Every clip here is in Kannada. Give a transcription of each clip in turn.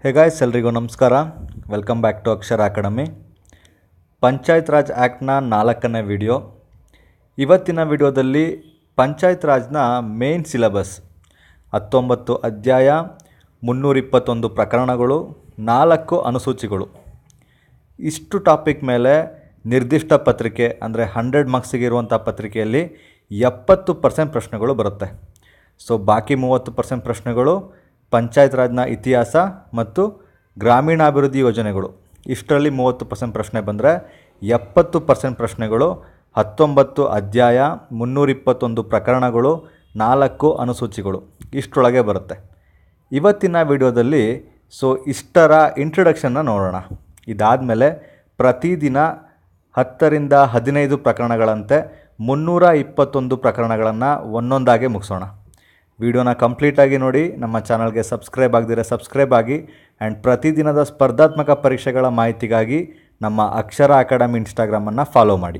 ಹೇ ಗಾಯ್ಸ್ ಎಲ್ರಿಗೂ ನಮಸ್ಕಾರ welcome back to Akshara Academy Panchayat Raj ಆ್ಯಕ್ಟ್ನ ನಾಲ್ಕನೇ ವಿಡಿಯೋ ಇವತ್ತಿನ ವಿಡಿಯೋದಲ್ಲಿ ಪಂಚಾಯತ್ ರಾಜ್ನ ಮೇನ್ ಸಿಲೆಬಸ್ ಹತ್ತೊಂಬತ್ತು ಅಧ್ಯಾಯ ಮುನ್ನೂರಿಪ್ಪತ್ತೊಂದು ಪ್ರಕರಣಗಳು ನಾಲ್ಕು ಅನುಸೂಚಿಗಳು ಇಷ್ಟು ಟಾಪಿಕ್ ಮೇಲೆ ನಿರ್ದಿಷ್ಟ ಪತ್ರಿಕೆ ಅಂದರೆ ಹಂಡ್ರೆಡ್ ಮಾರ್ಕ್ಸಿಗೆ ಇರುವಂಥ ಪತ್ರಿಕೆಯಲ್ಲಿ ಎಪ್ಪತ್ತು ಪರ್ಸೆಂಟ್ ಪ್ರಶ್ನೆಗಳು ಬರುತ್ತೆ ಸೊ ಬಾಕಿ ಮೂವತ್ತು ಪರ್ಸೆಂಟ್ ಪ್ರಶ್ನೆಗಳು ಪಂಚಾಯತ್ ರಾಜ್ನ ಇತಿಹಾಸ ಮತ್ತು ಗ್ರಾಮೀಣಾಭಿವೃದ್ಧಿ ಯೋಜನೆಗಳು ಇಷ್ಟರಲ್ಲಿ ಮೂವತ್ತು ಪರ್ಸೆಂಟ್ ಪ್ರಶ್ನೆ ಬಂದರೆ ಎಪ್ಪತ್ತು ಪರ್ಸೆಂಟ್ ಪ್ರಶ್ನೆಗಳು ಹತ್ತೊಂಬತ್ತು ಅಧ್ಯಾಯ ಮುನ್ನೂರಿಪ್ಪತ್ತೊಂದು ಪ್ರಕರಣಗಳು ನಾಲ್ಕು ಅನುಸೂಚಿಗಳು ಇಷ್ಟರೊಳಗೆ ಬರುತ್ತೆ ಇವತ್ತಿನ ವಿಡಿಯೋದಲ್ಲಿ ಸೊ ಇಷ್ಟರ ಇಂಟ್ರಡಕ್ಷನ್ನ ನೋಡೋಣ ಇದಾದಮೇಲೆ ಪ್ರತಿದಿನ ಹತ್ತರಿಂದ ಹದಿನೈದು ಪ್ರಕರಣಗಳಂತೆ ಮುನ್ನೂರ ಇಪ್ಪತ್ತೊಂದು ಪ್ರಕರಣಗಳನ್ನು ಒಂದೊಂದಾಗೆ ಮುಗಿಸೋಣ ವಿಡಿಯೋನ ಕಂಪ್ಲೀಟಾಗಿ ನೋಡಿ ನಮ್ಮ ಚಾನಲ್ಗೆ ಸಬ್ಸ್ಕ್ರೈಬ್ ಆಗದಿರೋ ಸಬ್ಸ್ಕ್ರೈಬ್ ಆಗಿ ಆ್ಯಂಡ್ ಪ್ರತಿದಿನದ ಸ್ಪರ್ಧಾತ್ಮಕ ಪರೀಕ್ಷೆಗಳ ಮಾಹಿತಿಗಾಗಿ ನಮ್ಮ ಅಕ್ಷರ ಅಕಾಡೆಮಿ ಇನ್ಸ್ಟಾಗ್ರಾಮನ್ನು ಫಾಲೋ ಮಾಡಿ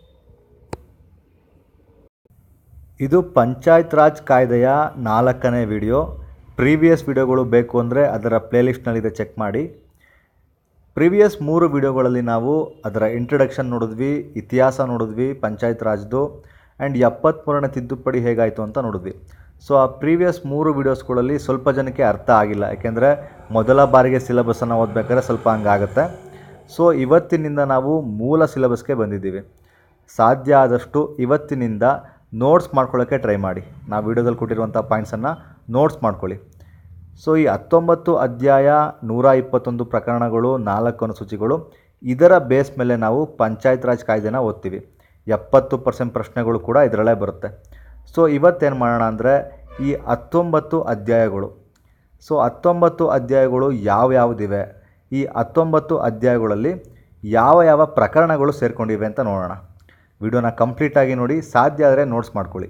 ಇದು ಪಂಚಾಯತ್ ರಾಜ್ ಕಾಯ್ದೆಯ ನಾಲ್ಕನೇ ವಿಡಿಯೋ ಪ್ರೀವಿಯಸ್ ವಿಡಿಯೋಗಳು ಬೇಕು ಅಂದರೆ ಅದರ ಪ್ಲೇಲಿಸ್ಟ್ನಲ್ಲಿದೆ ಚೆಕ್ ಮಾಡಿ ಪ್ರಿವಿಯಸ್ ಮೂರು ವಿಡಿಯೋಗಳಲ್ಲಿ ನಾವು ಅದರ ಇಂಟ್ರಡಕ್ಷನ್ ನೋಡಿದ್ವಿ ಇತಿಹಾಸ ನೋಡಿದ್ವಿ ಪಂಚಾಯತ್ ರಾಜ್ದು ಆ್ಯಂಡ್ ಎಪ್ಪತ್ತ್ಮೂರನೇ ತಿದ್ದುಪಡಿ ಹೇಗಾಯಿತು ಅಂತ ನೋಡಿದ್ವಿ ಸೊ ಆ ಪ್ರೀವಿಯಸ್ ಮೂರು ವಿಡಿಯೋಸ್ಗಳಲ್ಲಿ ಸ್ವಲ್ಪ ಜನಕ್ಕೆ ಅರ್ಥ ಆಗಿಲ್ಲ ಯಾಕೆಂದರೆ ಮೊದಲ ಬಾರಿಗೆ ಸಿಲೆಬಸನ್ನು ಓದಬೇಕಾದ್ರೆ ಸ್ವಲ್ಪ ಹಂಗಾಗುತ್ತೆ ಸೊ ಇವತ್ತಿನಿಂದ ನಾವು ಮೂಲ ಸಿಲೆಬಸ್ಗೆ ಬಂದಿದ್ದೀವಿ ಸಾಧ್ಯ ಆದಷ್ಟು ಇವತ್ತಿನಿಂದ ನೋಟ್ಸ್ ಮಾಡ್ಕೊಳ್ಳೋಕ್ಕೆ ಟ್ರೈ ಮಾಡಿ ನಾವು ವಿಡಿಯೋದಲ್ಲಿ ಕೊಟ್ಟಿರುವಂಥ ಪಾಯಿಂಟ್ಸನ್ನು ನೋಟ್ಸ್ ಮಾಡ್ಕೊಳ್ಳಿ ಸೊ ಈ ಹತ್ತೊಂಬತ್ತು ಅಧ್ಯಾಯ ನೂರ ಇಪ್ಪತ್ತೊಂದು ಪ್ರಕರಣಗಳು ನಾಲ್ಕು ಅನುಸೂಚಿಗಳು ಇದರ ಬೇಸ್ ಮೇಲೆ ನಾವು ಪಂಚಾಯತ್ ರಾಜ್ ಕಾಯ್ದೆನ ಓದ್ತೀವಿ ಎಪ್ಪತ್ತು ಪರ್ಸೆಂಟ್ ಪ್ರಶ್ನೆಗಳು ಕೂಡ ಇದರಲ್ಲೇ ಬರುತ್ತೆ ಸೊ ಇವತ್ತೇನು ಮಾಡೋಣ ಅಂದರೆ ಈ ಹತ್ತೊಂಬತ್ತು ಅಧ್ಯಾಯಗಳು ಸೊ ಹತ್ತೊಂಬತ್ತು ಅಧ್ಯಾಯಗಳು ಯಾವ್ಯಾವುದಿವೆ ಈ ಹತ್ತೊಂಬತ್ತು ಅಧ್ಯಾಯಗಳಲ್ಲಿ ಯಾವ ಯಾವ ಪ್ರಕರಣಗಳು ಸೇರಿಕೊಂಡಿವೆ ಅಂತ ನೋಡೋಣ ವಿಡಿಯೋನ ಕಂಪ್ಲೀಟಾಗಿ ನೋಡಿ ಸಾಧ್ಯ ಆದರೆ ನೋಟ್ಸ್ ಮಾಡ್ಕೊಳ್ಳಿ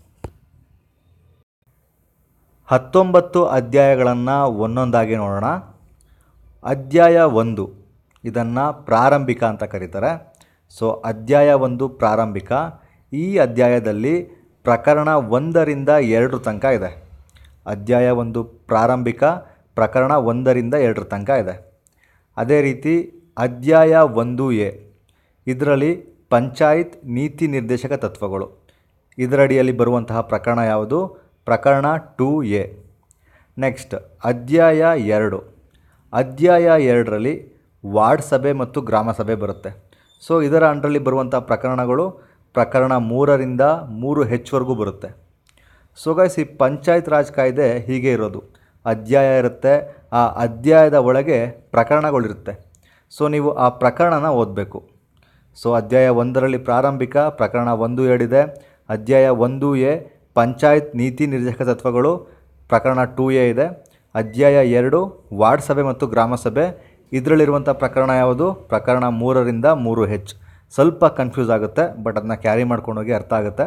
ಹತ್ತೊಂಬತ್ತು ಅಧ್ಯಾಯಗಳನ್ನು ಒಂದೊಂದಾಗಿ ನೋಡೋಣ ಅಧ್ಯಾಯ ಒಂದು ಇದನ್ನು ಪ್ರಾರಂಭಿಕ ಅಂತ ಕರೀತಾರೆ ಸೊ ಅಧ್ಯಾಯ ಒಂದು ಪ್ರಾರಂಭಿಕ ಈ ಅಧ್ಯಾಯದಲ್ಲಿ ಪ್ರಕರಣ ಒಂದರಿಂದ ಎರಡರ ತನಕ ಇದೆ ಅಧ್ಯಾಯ ಒಂದು ಪ್ರಾರಂಭಿಕ ಪ್ರಕರಣ ಒಂದರಿಂದ ಎರಡರ ತನಕ ಇದೆ ಅದೇ ರೀತಿ ಅಧ್ಯಾಯ ಒಂದು ಎ ಇದರಲ್ಲಿ ಪಂಚಾಯತ್ ನೀತಿ ನಿರ್ದೇಶಕ ತತ್ವಗಳು ಇದರಡಿಯಲ್ಲಿ ಬರುವಂತಹ ಪ್ರಕರಣ ಯಾವುದು ಪ್ರಕರಣ ಟೂ ಎ ನೆಕ್ಸ್ಟ್ ಅಧ್ಯಾಯ ಎರಡು ಅಧ್ಯಾಯ ಎರಡರಲ್ಲಿ ವಾರ್ಡ್ ಸಭೆ ಮತ್ತು ಗ್ರಾಮ ಸಭೆ ಬರುತ್ತೆ ಸೊ ಇದರ ಅಂಡರಲ್ಲಿ ಬರುವಂಥ ಪ್ರಕರಣಗಳು ಪ್ರಕರಣ ಮೂರರಿಂದ ಮೂರು ಹೆಚ್ಚುವರೆಗೂ ಬರುತ್ತೆ ಸೊ ಗೈಸ್ ಈ ಪಂಚಾಯತ್ ರಾಜ್ ಕಾಯ್ದೆ ಹೀಗೆ ಇರೋದು ಅಧ್ಯಾಯ ಇರುತ್ತೆ ಆ ಅಧ್ಯಾಯದ ಒಳಗೆ ಪ್ರಕರಣಗಳಿರುತ್ತೆ ಸೊ ನೀವು ಆ ಪ್ರಕರಣನ ಓದಬೇಕು ಸೊ ಅಧ್ಯಾಯ ಒಂದರಲ್ಲಿ ಪ್ರಾರಂಭಿಕ ಪ್ರಕರಣ ಒಂದು ಎರಡಿದೆ ಅಧ್ಯಾಯ ಒಂದು ಎ ಪಂಚಾಯತ್ ನೀತಿ ನಿರ್ದೇಶಕ ತತ್ವಗಳು ಪ್ರಕರಣ ಟೂ ಎ ಇದೆ ಅಧ್ಯಾಯ ಎರಡು ವಾರ್ಡ್ ಸಭೆ ಮತ್ತು ಗ್ರಾಮ ಸಭೆ ಇದರಲ್ಲಿರುವಂಥ ಪ್ರಕರಣ ಯಾವುದು ಪ್ರಕರಣ ಮೂರರಿಂದ ಮೂರು ಹೆಚ್ ಸ್ವಲ್ಪ ಕನ್ಫ್ಯೂಸ್ ಆಗುತ್ತೆ ಬಟ್ ಅದನ್ನ ಕ್ಯಾರಿ ಮಾಡ್ಕೊಂಡೋಗಿ ಅರ್ಥ ಆಗುತ್ತೆ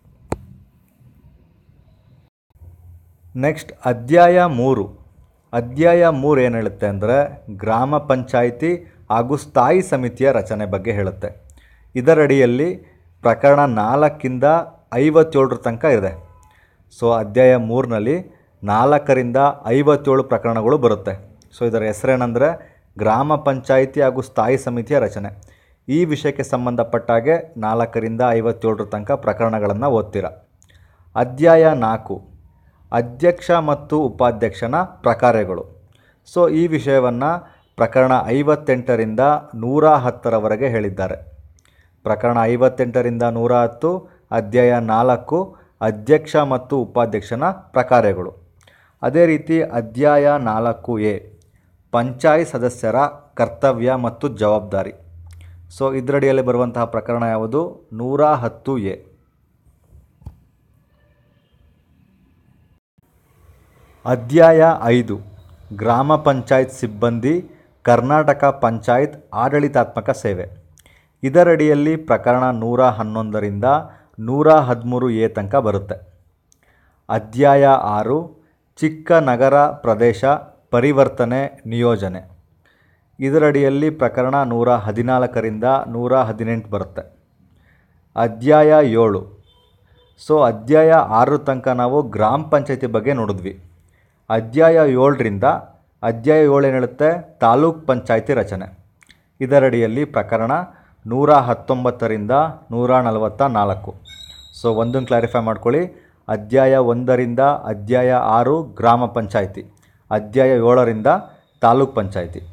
ನೆಕ್ಸ್ಟ್ ಅಧ್ಯಾಯ ಮೂರು ಅಧ್ಯಾಯ ಮೂರು ಏನು ಹೇಳುತ್ತೆ ಅಂದರೆ ಗ್ರಾಮ ಪಂಚಾಯಿತಿ ಹಾಗೂ ಸ್ಥಾಯಿ ಸಮಿತಿಯ ರಚನೆ ಬಗ್ಗೆ ಹೇಳುತ್ತೆ ಇದರಡಿಯಲ್ಲಿ ಪ್ರಕರಣ ನಾಲ್ಕಿಂದ ಐವತ್ತೇಳರ ತನಕ ಇದೆ ಸೊ ಅಧ್ಯಾಯ ಮೂರಿನಲ್ಲಿ ನಾಲ್ಕರಿಂದ ಐವತ್ತೇಳು ಪ್ರಕರಣಗಳು ಬರುತ್ತೆ ಸೊ ಇದರ ಹೆಸರೇನೆಂದರೆ ಗ್ರಾಮ ಪಂಚಾಯಿತಿ ಹಾಗೂ ಸ್ಥಾಯಿ ಸಮಿತಿಯ ರಚನೆ ಈ ವಿಷಯಕ್ಕೆ ಸಂಬಂಧಪಟ್ಟಾಗೆ ನಾಲ್ಕರಿಂದ ಐವತ್ತೇಳರ ತನಕ ಪ್ರಕರಣಗಳನ್ನು ಓದ್ತೀರ ಅಧ್ಯಾಯ ನಾಲ್ಕು ಅಧ್ಯಕ್ಷ ಮತ್ತು ಉಪಾಧ್ಯಕ್ಷನ ಪ್ರಕಾರಗಳು ಸೊ ಈ ವಿಷಯವನ್ನು ಪ್ರಕರಣ ಐವತ್ತೆಂಟರಿಂದ ನೂರ ಹತ್ತರವರೆಗೆ ಹೇಳಿದ್ದಾರೆ ಪ್ರಕರಣ ಐವತ್ತೆಂಟರಿಂದ ನೂರ ಹತ್ತು ಅಧ್ಯಾಯ ನಾಲ್ಕು ಅಧ್ಯಕ್ಷ ಮತ್ತು ಉಪಾಧ್ಯಕ್ಷನ ಪ್ರಕಾರಗಳು ಅದೇ ರೀತಿ ಅಧ್ಯಾಯ ನಾಲ್ಕು ಎ ಪಂಚಾಯತ್ ಸದಸ್ಯರ ಕರ್ತವ್ಯ ಮತ್ತು ಜವಾಬ್ದಾರಿ ಸೊ ಇದರಡಿಯಲ್ಲಿ ಬರುವಂತಹ ಪ್ರಕರಣ ಯಾವುದು ನೂರ ಹತ್ತು ಎ ಅಧ್ಯಾಯ ಐದು ಗ್ರಾಮ ಪಂಚಾಯತ್ ಸಿಬ್ಬಂದಿ ಕರ್ನಾಟಕ ಪಂಚಾಯತ್ ಆಡಳಿತಾತ್ಮಕ ಸೇವೆ ಇದರಡಿಯಲ್ಲಿ ಪ್ರಕರಣ ನೂರ ಹನ್ನೊಂದರಿಂದ ನೂರ ಹದಿಮೂರು ಎ ತನಕ ಬರುತ್ತೆ ಅಧ್ಯಾಯ ಆರು ಚಿಕ್ಕ ನಗರ ಪ್ರದೇಶ ಪರಿವರ್ತನೆ ನಿಯೋಜನೆ ಇದರಡಿಯಲ್ಲಿ ಪ್ರಕರಣ ನೂರ ಹದಿನಾಲ್ಕರಿಂದ ನೂರ ಹದಿನೆಂಟು ಬರುತ್ತೆ ಅಧ್ಯಾಯ ಏಳು ಸೊ ಅಧ್ಯಾಯ ಆರು ತನಕ ನಾವು ಗ್ರಾಮ ಪಂಚಾಯತಿ ಬಗ್ಗೆ ನೋಡಿದ್ವಿ ಅಧ್ಯಾಯ ಏಳರಿಂದ ಅಧ್ಯಾಯ ಏಳು ಏನು ಹೇಳುತ್ತೆ ತಾಲೂಕ್ ಪಂಚಾಯಿತಿ ರಚನೆ ಇದರಡಿಯಲ್ಲಿ ಪ್ರಕರಣ ನೂರ ಹತ್ತೊಂಬತ್ತರಿಂದ ನೂರ ನಲವತ್ತ ನಾಲ್ಕು ಸೊ ಒಂದನ್ನು ಕ್ಲಾರಿಫೈ ಮಾಡ್ಕೊಳ್ಳಿ ಅಧ್ಯಾಯ ಒಂದರಿಂದ ಅಧ್ಯಾಯ ಆರು ಗ್ರಾಮ ಪಂಚಾಯಿತಿ ಅಧ್ಯಾಯ ಏಳರಿಂದ ತಾಲೂಕ್ ಪಂಚಾಯಿತಿ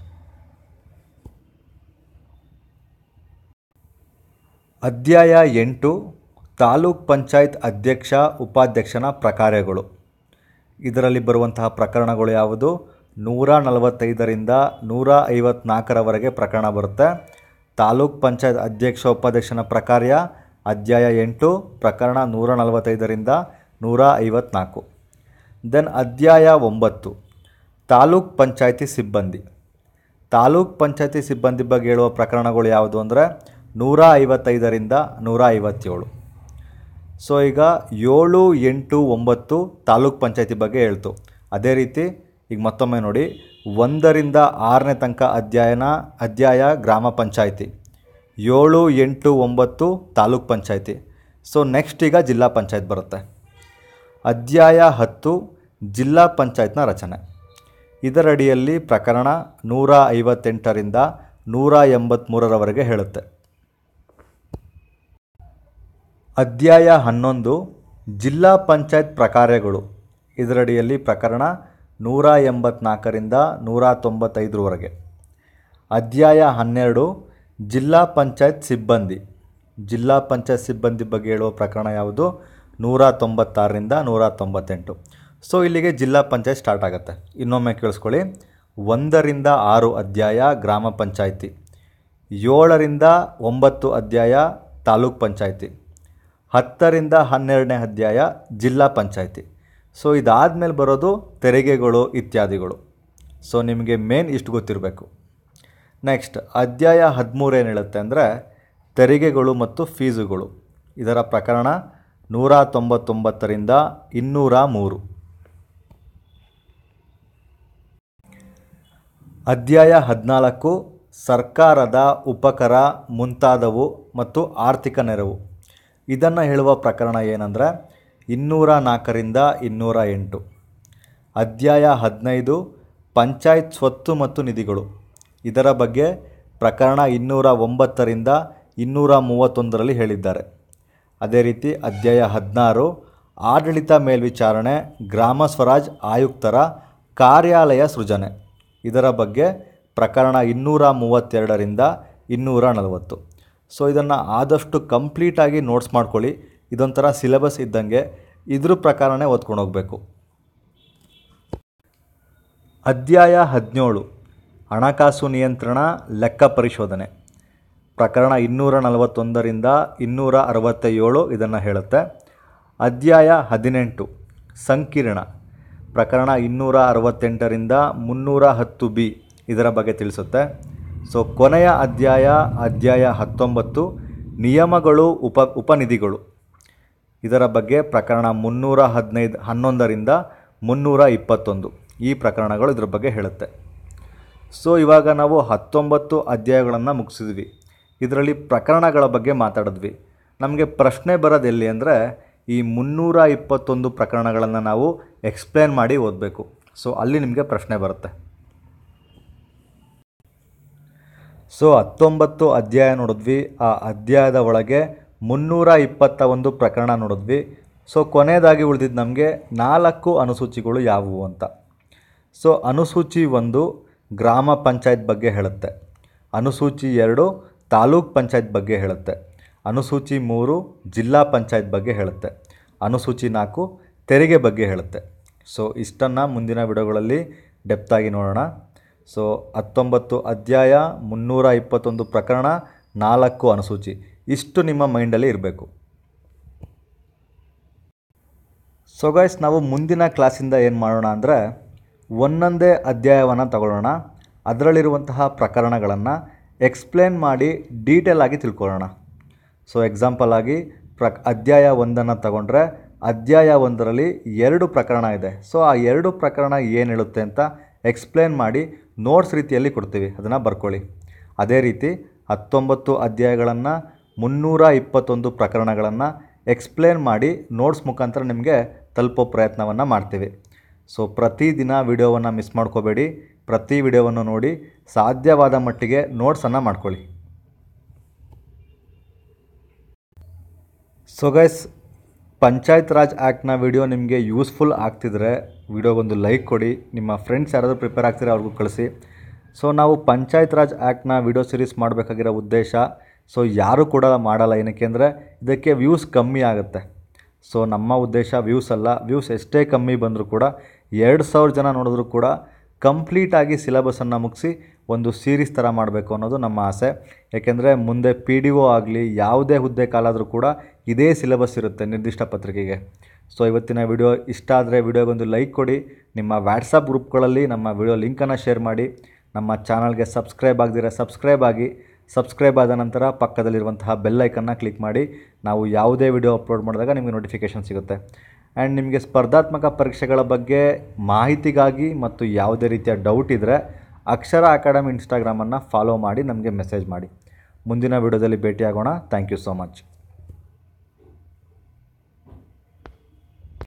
ಅಧ್ಯಾಯ ಎಂಟು ತಾಲೂಕ್ ಪಂಚಾಯತ್ ಅಧ್ಯಕ್ಷ ಉಪಾಧ್ಯಕ್ಷನ ಪ್ರಕಾರಗಳು ಇದರಲ್ಲಿ ಬರುವಂತಹ ಪ್ರಕರಣಗಳು ಯಾವುದು ನೂರ ನಲವತ್ತೈದರಿಂದ ನೂರ ಐವತ್ನಾಲ್ಕರವರೆಗೆ ಪ್ರಕರಣ ಬರುತ್ತೆ ತಾಲೂಕ್ ಪಂಚಾಯತ್ ಅಧ್ಯಕ್ಷ ಉಪಾಧ್ಯಕ್ಷನ ಪ್ರಕಾರ್ಯ ಅಧ್ಯಾಯ ಎಂಟು ಪ್ರಕರಣ ನೂರ ನಲವತ್ತೈದರಿಂದ ನೂರ ಐವತ್ನಾಲ್ಕು ದೆನ್ ಅಧ್ಯಾಯ ಒಂಬತ್ತು ತಾಲೂಕ್ ಪಂಚಾಯತಿ ಸಿಬ್ಬಂದಿ ತಾಲೂಕ್ ಪಂಚಾಯತಿ ಸಿಬ್ಬಂದಿ ಬಗ್ಗೆ ಹೇಳುವ ಪ್ರಕರಣಗಳು ಯಾವುದು ಅಂದರೆ ನೂರ ಐವತ್ತೈದರಿಂದ ನೂರ ಐವತ್ತೇಳು ಸೊ ಈಗ ಏಳು ಎಂಟು ಒಂಬತ್ತು ತಾಲೂಕ್ ಪಂಚಾಯತಿ ಬಗ್ಗೆ ಹೇಳ್ತು ಅದೇ ರೀತಿ ಈಗ ಮತ್ತೊಮ್ಮೆ ನೋಡಿ ಒಂದರಿಂದ ಆರನೇ ತನಕ ಅಧ್ಯಯನ ಅಧ್ಯಾಯ ಗ್ರಾಮ ಪಂಚಾಯತಿ ಏಳು ಎಂಟು ಒಂಬತ್ತು ತಾಲೂಕ್ ಪಂಚಾಯತಿ ಸೊ ನೆಕ್ಸ್ಟ್ ಈಗ ಜಿಲ್ಲಾ ಪಂಚಾಯತ್ ಬರುತ್ತೆ ಅಧ್ಯಾಯ ಹತ್ತು ಜಿಲ್ಲಾ ಪಂಚಾಯತ್ನ ರಚನೆ ಇದರಡಿಯಲ್ಲಿ ಪ್ರಕರಣ ನೂರ ಐವತ್ತೆಂಟರಿಂದ ನೂರ ಎಂಬತ್ತ್ಮೂರರವರೆಗೆ ಹೇಳುತ್ತೆ ಅಧ್ಯಾಯ ಹನ್ನೊಂದು ಜಿಲ್ಲಾ ಪಂಚಾಯತ್ ಪ್ರಕಾರಗಳು ಇದರಡಿಯಲ್ಲಿ ಪ್ರಕರಣ ನೂರ ಎಂಬತ್ನಾಲ್ಕರಿಂದ ನೂರ ತೊಂಬತ್ತೈದರವರೆಗೆ ಅಧ್ಯಾಯ ಹನ್ನೆರಡು ಜಿಲ್ಲಾ ಪಂಚಾಯತ್ ಸಿಬ್ಬಂದಿ ಜಿಲ್ಲಾ ಪಂಚಾಯತ್ ಸಿಬ್ಬಂದಿ ಬಗ್ಗೆ ಹೇಳುವ ಪ್ರಕರಣ ಯಾವುದು ನೂರ ತೊಂಬತ್ತಾರರಿಂದ ನೂರ ತೊಂಬತ್ತೆಂಟು ಸೊ ಇಲ್ಲಿಗೆ ಜಿಲ್ಲಾ ಪಂಚಾಯತ್ ಸ್ಟಾರ್ಟ್ ಆಗುತ್ತೆ ಇನ್ನೊಮ್ಮೆ ಕೇಳಿಸ್ಕೊಳ್ಳಿ ಒಂದರಿಂದ ಆರು ಅಧ್ಯಾಯ ಗ್ರಾಮ ಪಂಚಾಯಿತಿ ಏಳರಿಂದ ಒಂಬತ್ತು ಅಧ್ಯಾಯ ತಾಲೂಕ್ ಪಂಚಾಯಿತಿ ಹತ್ತರಿಂದ ಹನ್ನೆರಡನೇ ಅಧ್ಯಾಯ ಜಿಲ್ಲಾ ಪಂಚಾಯಿತಿ ಸೊ ಇದಾದಮೇಲೆ ಬರೋದು ತೆರಿಗೆಗಳು ಇತ್ಯಾದಿಗಳು ಸೊ ನಿಮಗೆ ಮೇನ್ ಇಷ್ಟು ಗೊತ್ತಿರಬೇಕು ನೆಕ್ಸ್ಟ್ ಅಧ್ಯಾಯ ಹದಿಮೂರು ಏನು ಹೇಳುತ್ತೆ ಅಂದರೆ ತೆರಿಗೆಗಳು ಮತ್ತು ಫೀಸುಗಳು ಇದರ ಪ್ರಕರಣ ನೂರ ತೊಂಬತ್ತೊಂಬತ್ತರಿಂದ ಇನ್ನೂರ ಮೂರು ಅಧ್ಯಾಯ ಹದಿನಾಲ್ಕು ಸರ್ಕಾರದ ಉಪಕರ ಮುಂತಾದವು ಮತ್ತು ಆರ್ಥಿಕ ನೆರವು ಇದನ್ನು ಹೇಳುವ ಪ್ರಕರಣ ಏನಂದರೆ ಇನ್ನೂರ ನಾಲ್ಕರಿಂದ ಇನ್ನೂರ ಎಂಟು ಅಧ್ಯಾಯ ಹದಿನೈದು ಪಂಚಾಯತ್ ಸ್ವತ್ತು ಮತ್ತು ನಿಧಿಗಳು ಇದರ ಬಗ್ಗೆ ಪ್ರಕರಣ ಇನ್ನೂರ ಒಂಬತ್ತರಿಂದ ಇನ್ನೂರ ಮೂವತ್ತೊಂದರಲ್ಲಿ ಹೇಳಿದ್ದಾರೆ ಅದೇ ರೀತಿ ಅಧ್ಯಾಯ ಹದಿನಾರು ಆಡಳಿತ ಮೇಲ್ವಿಚಾರಣೆ ಗ್ರಾಮ ಸ್ವರಾಜ್ ಆಯುಕ್ತರ ಕಾರ್ಯಾಲಯ ಸೃಜನೆ ಇದರ ಬಗ್ಗೆ ಪ್ರಕರಣ ಇನ್ನೂರ ಮೂವತ್ತೆರಡರಿಂದ ಇನ್ನೂರ ನಲವತ್ತು ಸೊ ಇದನ್ನು ಆದಷ್ಟು ಕಂಪ್ಲೀಟಾಗಿ ನೋಟ್ಸ್ ಮಾಡ್ಕೊಳ್ಳಿ ಇದೊಂಥರ ಸಿಲೆಬಸ್ ಇದ್ದಂಗೆ ಇದ್ರ ಪ್ರಕಾರನೇ ಓದ್ಕೊಂಡು ಹೋಗಬೇಕು ಅಧ್ಯಾಯ ಹದಿನೇಳು ಹಣಕಾಸು ನಿಯಂತ್ರಣ ಲೆಕ್ಕ ಪರಿಶೋಧನೆ ಪ್ರಕರಣ ಇನ್ನೂರ ನಲವತ್ತೊಂದರಿಂದ ಇನ್ನೂರ ಅರವತ್ತ ಏಳು ಇದನ್ನು ಹೇಳುತ್ತೆ ಅಧ್ಯಾಯ ಹದಿನೆಂಟು ಸಂಕೀರ್ಣ ಪ್ರಕರಣ ಇನ್ನೂರ ಅರವತ್ತೆಂಟರಿಂದ ಮುನ್ನೂರ ಹತ್ತು ಬಿ ಇದರ ಬಗ್ಗೆ ತಿಳಿಸುತ್ತೆ ಸೊ ಕೊನೆಯ ಅಧ್ಯಾಯ ಅಧ್ಯಾಯ ಹತ್ತೊಂಬತ್ತು ನಿಯಮಗಳು ಉಪ ಉಪನಿಧಿಗಳು ಇದರ ಬಗ್ಗೆ ಪ್ರಕರಣ ಮುನ್ನೂರ ಹದಿನೈದು ಹನ್ನೊಂದರಿಂದ ಮುನ್ನೂರ ಇಪ್ಪತ್ತೊಂದು ಈ ಪ್ರಕರಣಗಳು ಇದರ ಬಗ್ಗೆ ಹೇಳುತ್ತೆ ಸೊ ಇವಾಗ ನಾವು ಹತ್ತೊಂಬತ್ತು ಅಧ್ಯಾಯಗಳನ್ನು ಮುಗಿಸಿದ್ವಿ ಇದರಲ್ಲಿ ಪ್ರಕರಣಗಳ ಬಗ್ಗೆ ಮಾತಾಡಿದ್ವಿ ನಮಗೆ ಪ್ರಶ್ನೆ ಬರೋದು ಎಲ್ಲಿ ಅಂದರೆ ಈ ಮುನ್ನೂರ ಇಪ್ಪತ್ತೊಂದು ಪ್ರಕರಣಗಳನ್ನು ನಾವು ಎಕ್ಸ್ಪ್ಲೇನ್ ಮಾಡಿ ಓದಬೇಕು ಸೊ ಅಲ್ಲಿ ನಿಮಗೆ ಪ್ರಶ್ನೆ ಬರುತ್ತೆ ಸೊ ಹತ್ತೊಂಬತ್ತು ಅಧ್ಯಾಯ ನೋಡಿದ್ವಿ ಆ ಅಧ್ಯಾಯದ ಒಳಗೆ ಮುನ್ನೂರ ಇಪ್ಪತ್ತ ಒಂದು ಪ್ರಕರಣ ನೋಡಿದ್ವಿ ಸೊ ಕೊನೆಯದಾಗಿ ಉಳಿದಿದ್ದು ನಮಗೆ ನಾಲ್ಕು ಅನುಸೂಚಿಗಳು ಯಾವುವು ಅಂತ ಸೊ ಅನುಸೂಚಿ ಒಂದು ಗ್ರಾಮ ಪಂಚಾಯತ್ ಬಗ್ಗೆ ಹೇಳುತ್ತೆ ಅನುಸೂಚಿ ಎರಡು ತಾಲೂಕ್ ಪಂಚಾಯತ್ ಬಗ್ಗೆ ಹೇಳುತ್ತೆ ಅನುಸೂಚಿ ಮೂರು ಜಿಲ್ಲಾ ಪಂಚಾಯತ್ ಬಗ್ಗೆ ಹೇಳುತ್ತೆ ಅನುಸೂಚಿ ನಾಲ್ಕು ತೆರಿಗೆ ಬಗ್ಗೆ ಹೇಳುತ್ತೆ ಸೊ ಇಷ್ಟನ್ನು ಮುಂದಿನ ವಿಡಿಯೋಗಳಲ್ಲಿ ಡೆಪ್ತಾಗಿ ನೋಡೋಣ ಸೊ ಹತ್ತೊಂಬತ್ತು ಅಧ್ಯಾಯ ಮುನ್ನೂರ ಇಪ್ಪತ್ತೊಂದು ಪ್ರಕರಣ ನಾಲ್ಕು ಅನುಸೂಚಿ ಇಷ್ಟು ನಿಮ್ಮ ಮೈಂಡಲ್ಲಿ ಇರಬೇಕು ಸೊ ಗೈಸ್ ನಾವು ಮುಂದಿನ ಕ್ಲಾಸಿಂದ ಏನು ಮಾಡೋಣ ಅಂದರೆ ಒಂದೊಂದೇ ಅಧ್ಯಾಯವನ್ನು ತಗೊಳ್ಳೋಣ ಅದರಲ್ಲಿರುವಂತಹ ಪ್ರಕರಣಗಳನ್ನು ಎಕ್ಸ್ಪ್ಲೇನ್ ಮಾಡಿ ಡೀಟೇಲ್ ಆಗಿ ತಿಳ್ಕೊಳ್ಳೋಣ ಸೊ ಎಕ್ಸಾಂಪಲ್ ಆಗಿ ಪ್ರ ಅಧ್ಯಾಯ ಒಂದನ್ನು ತಗೊಂಡ್ರೆ ಅಧ್ಯಾಯ ಒಂದರಲ್ಲಿ ಎರಡು ಪ್ರಕರಣ ಇದೆ ಸೊ ಆ ಎರಡು ಪ್ರಕರಣ ಏನು ಹೇಳುತ್ತೆ ಅಂತ ಎಕ್ಸ್ಪ್ಲೇನ್ ಮಾಡಿ ನೋಟ್ಸ್ ರೀತಿಯಲ್ಲಿ ಕೊಡ್ತೀವಿ ಅದನ್ನು ಬರ್ಕೊಳ್ಳಿ ಅದೇ ರೀತಿ ಹತ್ತೊಂಬತ್ತು ಅಧ್ಯಾಯಗಳನ್ನು ಮುನ್ನೂರ ಇಪ್ಪತ್ತೊಂದು ಪ್ರಕರಣಗಳನ್ನು ಎಕ್ಸ್ಪ್ಲೇನ್ ಮಾಡಿ ನೋಟ್ಸ್ ಮುಖಾಂತರ ನಿಮಗೆ ತಲುಪೋ ಪ್ರಯತ್ನವನ್ನು ಮಾಡ್ತೀವಿ ಸೊ ಪ್ರತಿದಿನ ವಿಡಿಯೋವನ್ನು ಮಿಸ್ ಮಾಡ್ಕೋಬೇಡಿ ಪ್ರತಿ ವಿಡಿಯೋವನ್ನು ನೋಡಿ ಸಾಧ್ಯವಾದ ಮಟ್ಟಿಗೆ ನೋಟ್ಸನ್ನು ಮಾಡ್ಕೊಳ್ಳಿ ಸೊ ಗೈಸ್ ಪಂಚಾಯತ್ ರಾಜ್ ಆ್ಯಕ್ಟ್ನ ವಿಡಿಯೋ ನಿಮಗೆ ಯೂಸ್ಫುಲ್ ಆಗ್ತಿದ್ರೆ ವಿಡಿಯೋಗೊಂದು ಲೈಕ್ ಕೊಡಿ ನಿಮ್ಮ ಫ್ರೆಂಡ್ಸ್ ಯಾರಾದರೂ ಪ್ರಿಪೇರ್ ಆಗ್ತಿದ್ರೆ ಅವ್ರಿಗೂ ಕಳಿಸಿ ಸೊ ನಾವು ಪಂಚಾಯತ್ ರಾಜ್ ಆ್ಯಕ್ಟ್ನ ವಿಡಿಯೋ ಸೀರೀಸ್ ಮಾಡಬೇಕಾಗಿರೋ ಉದ್ದೇಶ ಸೊ ಯಾರೂ ಕೂಡ ಮಾಡಲ್ಲ ಏನಕ್ಕೆ ಅಂದರೆ ಇದಕ್ಕೆ ವ್ಯೂಸ್ ಕಮ್ಮಿ ಆಗುತ್ತೆ ಸೊ ನಮ್ಮ ಉದ್ದೇಶ ವ್ಯೂಸ್ ಅಲ್ಲ ವ್ಯೂಸ್ ಎಷ್ಟೇ ಕಮ್ಮಿ ಬಂದರೂ ಕೂಡ ಎರಡು ಸಾವಿರ ಜನ ನೋಡಿದ್ರು ಕೂಡ ಕಂಪ್ಲೀಟಾಗಿ ಸಿಲೆಬಸನ್ನು ಮುಗಿಸಿ ಒಂದು ಸೀರೀಸ್ ಥರ ಮಾಡಬೇಕು ಅನ್ನೋದು ನಮ್ಮ ಆಸೆ ಯಾಕೆಂದರೆ ಮುಂದೆ ಪಿ ಡಿ ಒ ಆಗಲಿ ಯಾವುದೇ ಹುದ್ದೆ ಕಾಲಾದರೂ ಕೂಡ ಇದೇ ಸಿಲೆಬಸ್ ಇರುತ್ತೆ ನಿರ್ದಿಷ್ಟ ಪತ್ರಿಕೆಗೆ ಸೊ ಇವತ್ತಿನ ವಿಡಿಯೋ ಇಷ್ಟ ಆದರೆ ವಿಡಿಯೋಗೊಂದು ಲೈಕ್ ಕೊಡಿ ನಿಮ್ಮ ವ್ಯಾಟ್ಸಪ್ ಗ್ರೂಪ್ಗಳಲ್ಲಿ ನಮ್ಮ ವಿಡಿಯೋ ಲಿಂಕನ್ನು ಶೇರ್ ಮಾಡಿ ನಮ್ಮ ಚಾನಲ್ಗೆ ಸಬ್ಸ್ಕ್ರೈಬ್ ಆಗದಿರ ಸಬ್ಸ್ಕ್ರೈಬ್ ಆಗಿ ಸಬ್ಸ್ಕ್ರೈಬ್ ಆದ ನಂತರ ಪಕ್ಕದಲ್ಲಿರುವಂತಹ ಬೆಲ್ ಐಕನ್ನ ಕ್ಲಿಕ್ ಮಾಡಿ ನಾವು ಯಾವುದೇ ವಿಡಿಯೋ ಅಪ್ಲೋಡ್ ಮಾಡಿದಾಗ ನಿಮಗೆ ನೋಟಿಫಿಕೇಷನ್ ಸಿಗುತ್ತೆ ಆ್ಯಂಡ್ ನಿಮಗೆ ಸ್ಪರ್ಧಾತ್ಮಕ ಪರೀಕ್ಷೆಗಳ ಬಗ್ಗೆ ಮಾಹಿತಿಗಾಗಿ ಮತ್ತು ಯಾವುದೇ ರೀತಿಯ ಡೌಟ್ ಇದ್ದರೆ ಅಕ್ಷರ ಅಕಾಡೆಮಿ ಇನ್ಸ್ಟಾಗ್ರಾಮನ್ನು ಫಾಲೋ ಮಾಡಿ ನಮಗೆ ಮೆಸೇಜ್ ಮಾಡಿ ಮುಂದಿನ ವಿಡಿಯೋದಲ್ಲಿ ಭೇಟಿಯಾಗೋಣ ಥ್ಯಾಂಕ್ ಯು ಸೋ ಮಚ್